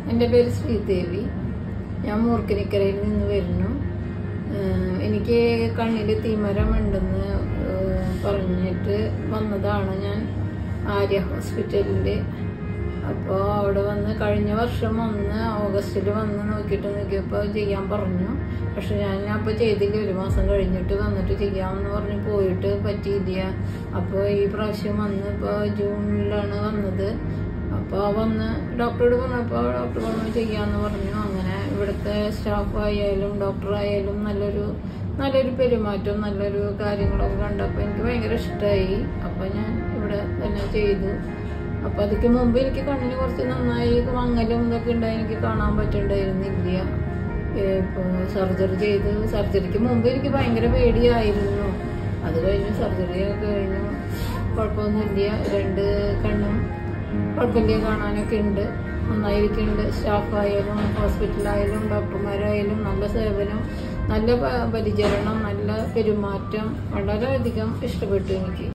എൻ്റെ പേര് ശ്രീദേവി ഞാൻ മൂർക്കനിക്കരയിൽ നിന്ന് വരുന്നു ഏഹ് എനിക്ക് കണ്ണിൽ തീമരം ഉണ്ടെന്ന് ഏഹ് പറഞ്ഞിട്ട് വന്നതാണ് ഞാൻ ആര്യ ഹോസ്പിറ്റലിൽ അപ്പോൾ അവിടെ വന്ന് കഴിഞ്ഞ വർഷം വന്ന് ഓഗസ്റ്റിൽ വന്ന് നോക്കിയിട്ട് നോക്കിയപ്പോൾ ചെയ്യാൻ പറഞ്ഞു പക്ഷെ ഞാൻ അപ്പോൾ ചെയ്തില്ല ഒരു മാസം കഴിഞ്ഞിട്ട് വന്നിട്ട് ചെയ്യാമെന്ന് പറഞ്ഞ് പോയിട്ട് പറ്റിയില്ല അപ്പോൾ ഈ പ്രാവശ്യം വന്ന് ഇപ്പോൾ ജൂണിലാണ് വന്നത് അപ്പോൾ വന്ന് ഡോക്ടറോട് പറഞ്ഞപ്പോൾ ഡോക്ടർ പറഞ്ഞു ചെയ്യാമെന്ന് പറഞ്ഞു അങ്ങനെ ഇവിടുത്തെ സ്റ്റാഫ് ആയാലും ഡോക്ടർ ആയാലും നല്ലൊരു നല്ലൊരു പെരുമാറ്റം നല്ലൊരു കാര്യങ്ങളൊക്കെ കണ്ടപ്പോൾ എനിക്ക് ഭയങ്കര ഇഷ്ടമായി അപ്പോൾ ഞാൻ ഇവിടെ തന്നെ ചെയ്തു അപ്പോൾ അതിക്ക് മുമ്പ് എനിക്ക് കണ്ണിന് കുറച്ച് നന്നായി മങ്ങലും ഇതൊക്കെ ഉണ്ടായി എനിക്ക് കാണാൻ പറ്റുന്നുണ്ടായിരുന്നില്ല ഇപ്പോൾ സർജറി ചെയ്ത് സർജറിക്ക് മുമ്പ് എനിക്ക് ഭയങ്കര പേടിയായിരുന്നു അത് കഴിഞ്ഞു സർജറി ഒക്കെ കഴിഞ്ഞു കുഴപ്പമൊന്നുമില്ല രണ്ട് കണ്ണും കുഴപ്പമില്ല കാണാനൊക്കെ ഉണ്ട് നന്നായിരിക്കുന്നുണ്ട് സ്റ്റാഫായാലും ഹോസ്പിറ്റലായാലും ഡോക്ടർമാരായാലും നല്ല സേവനം നല്ല പ- പരിചരണം നല്ല പെരുമാറ്റം വളരെയധികം ഇഷ്ടപ്പെട്ടു എനിക്ക്